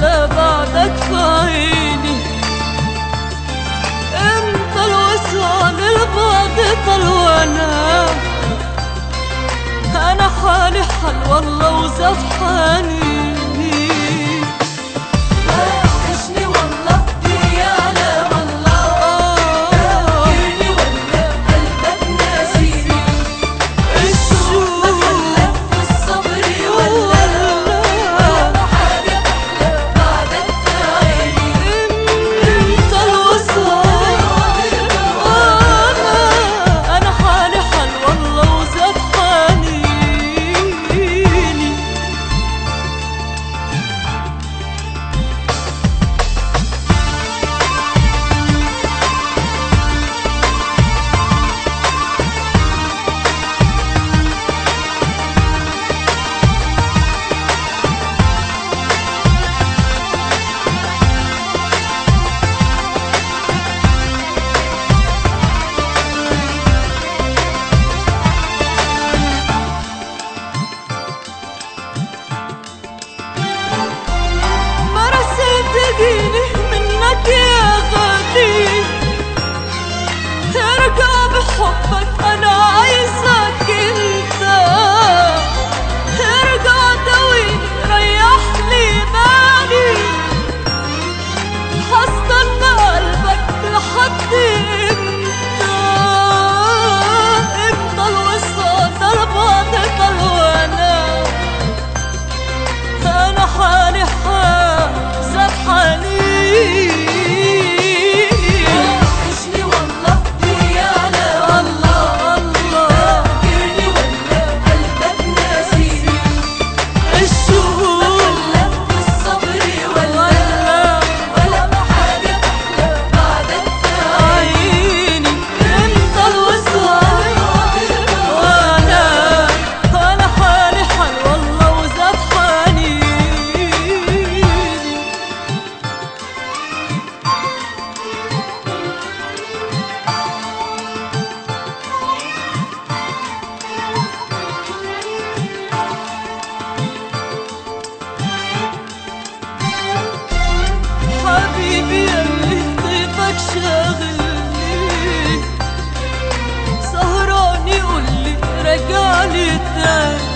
احلى بعدك في عيني انت الوصال البعد طال وانا انا حالي حال والله وزاد حنيني وحشني والله يعلم الله فاكرني ولا قلبك ناسيني الشوق خلاك في الصبر ولا ولا حاجة أحلى بعدك في عيني انت الوصال وانا انا حالي حال والله وزاد حنيني ما رسيت تجيني منك يا غالي ارجع بحبك انا عايزك انت ارجع دويني ريح لي بالي هستنى قلبك لحد امتى امتى الوصال ده البعد طال وانا انا حالي حال زاد حنين وحشني والله يعلم الله الله فاكرني ولا قلبك ناسيني الشوق خلاك في الصبر ولا ولا ولا حاجة أحلى بعدك في عيني انت الوصال وانا انا حالي حال والله وزاد حنيني حبيبي اللي طيبك شاغلني سهران يقول لي رجع لي تاني